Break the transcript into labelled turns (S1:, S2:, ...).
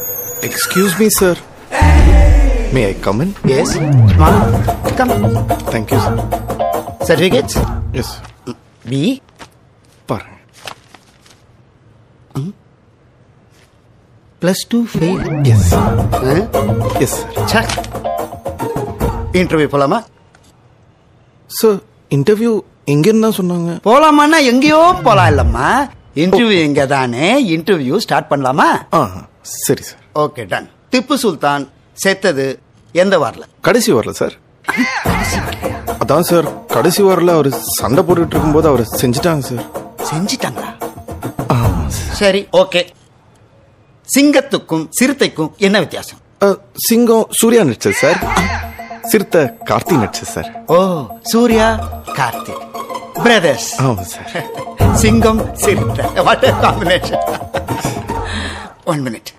S1: excuse me sir may I come in
S2: yes small come
S1: thank you sir
S2: certificates
S1: yes
S2: பி
S1: பாருங்க
S2: plus two fail
S1: yes yes sir
S2: சே interview போலாமா
S1: sir interview எங்கன்னு தான் சொன்னாங்க
S2: போலாமான்னா எங்கேயோ போலாம் இல்லம்மா இன்டர்வியூ எங்க தானே இன்டர்வியூ ஸ்டார்ட் பண்ணலாமா
S1: ஆ சரி sir
S2: okay done Tipu Sultan செத்தது எந்த வாரில்
S1: கடைசி வரல சார் அதான் சார் கடைசி வாரில் அவர் சண்டை போட்டுட்டு இருக்கும்போது அவர் செஞ்சுட்டாங்க சார்
S2: செஞ்சிட்டாங்களா
S1: ஆமாம் சார்
S2: சரி ஓகே சிங்கத்துக்கும் சிறுத்தைக்கும் என்ன வித்தியாசம்
S1: அஹ், சிங்கம் சூர்யா நடிச்சது சார் சிறுத்தை கார்த்தி நடிச்சது sir
S2: oh Suriya Karthik brothers
S1: ஆமாம் sir
S2: Singam Siruthai what combination one minute